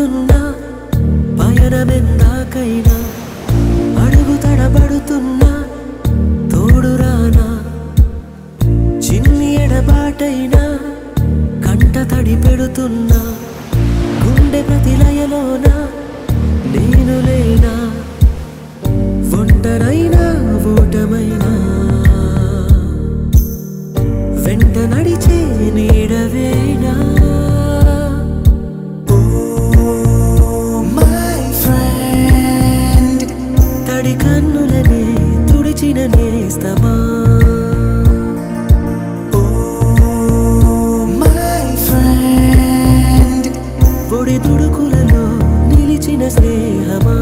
వెళుతున్నా పయనమెందాకైనా అడుగు తడబడుతున్నా తోడురానా చిన్ని ఎడబాటైనా కంట తడి పెడుతున్నా గుండె ప్రతిలయలోన నేను లేనా ఒంటరైనా ఓటమైనా వెంట నడిచే నీడవేనా my friend తడి కన్నులనే తుడిచిన నేస్తమా my friend ఒడి తుడుకులలో నిలిచిన స్నేహమా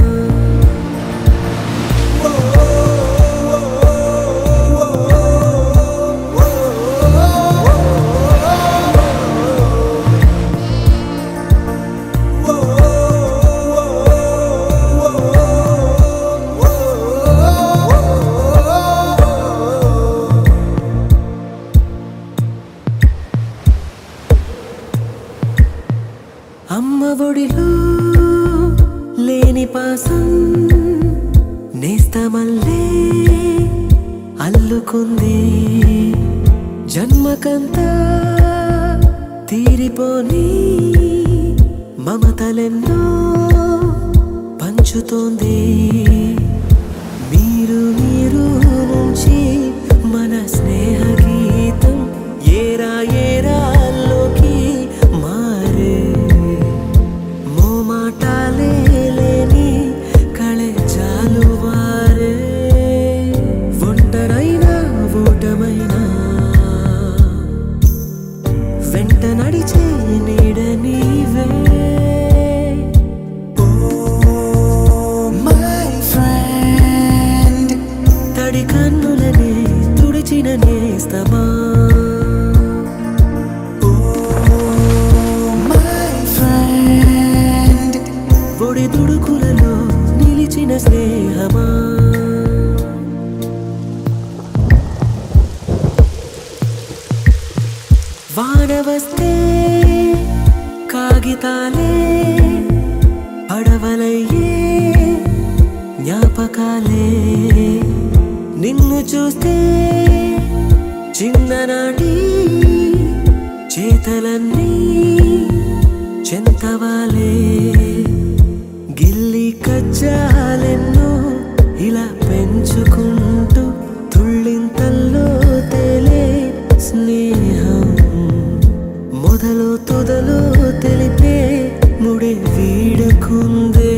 అమ్మ ఒడిలో లేని పాసం నేస్తమల్లే అల్లుకుంది జన్మకంతా తీరిపోని మమతలెన్నో పంచుతోంది మీరు మీరు నుంచి మన స్నేహ గీతం ఏరా ఏరాల్లోకి మారే మోమాటాలే లేని కళే చాలు వారే ఒంటరైనా ఓటమైనా వెంట నడిచే నీడ నీవే my friend తడి కన్నులనే తుడిచిన నేస్తమా my friend ఒడి దుడుకులలో నిలిచిన స్నేహమా వాన వస్తే కాగితాలే పడవలయ్యే జ్ఞాపకాలే నిన్ను చూస్తే చిన్ననాటి చేతలన్నీ చెంతవాలే గిల్లి కజ్జాలెన్నో ఇలా పెంచుకుంటూ తుళ్ళింతల్లో తేలే స్నేహం మొదలు తుదలు తెలిపే ముడి వీడకుందే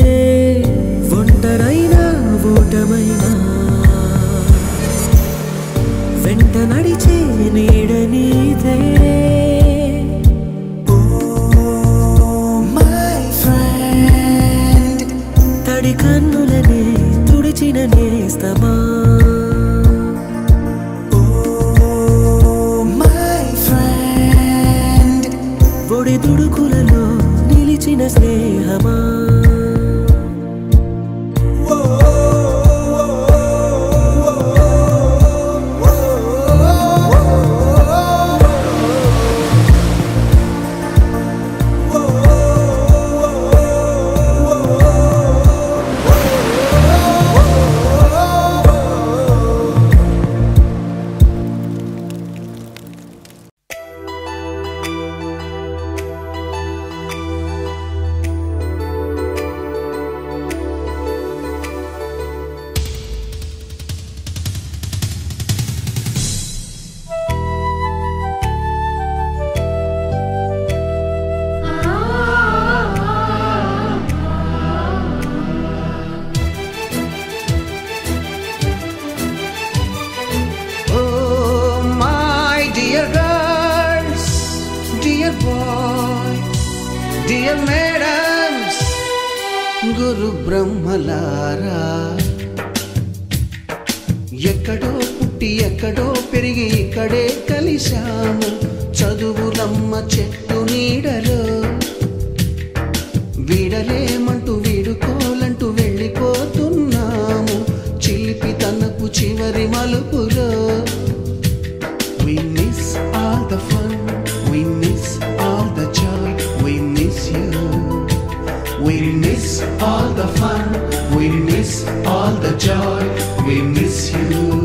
ఒంటరైనా ఓటమైనా వెంట నడిచే నీడ నీదే my friend తడి కన్నులనే తుడిచిన నేస్తమా my friend ఒడి దుడుకులలో నిలిచిన స్నేహమా Oh, my dear girls, dear boys, dear madams, గురు బ్రహ్మలారా ఎక్కడో పుట్టి ఎక్కడో పెరిగి ఇక్కడే కలిశాము చదువులమ్మ చెట్టు నీడలో వీడలేమంటూ వీడుకోలంటూ వెళ్ళిపోతున్నాము చిలిపి తనకు చివరి మలుపులో We miss all the fun, we miss all the joy, we miss you. joy, we miss you.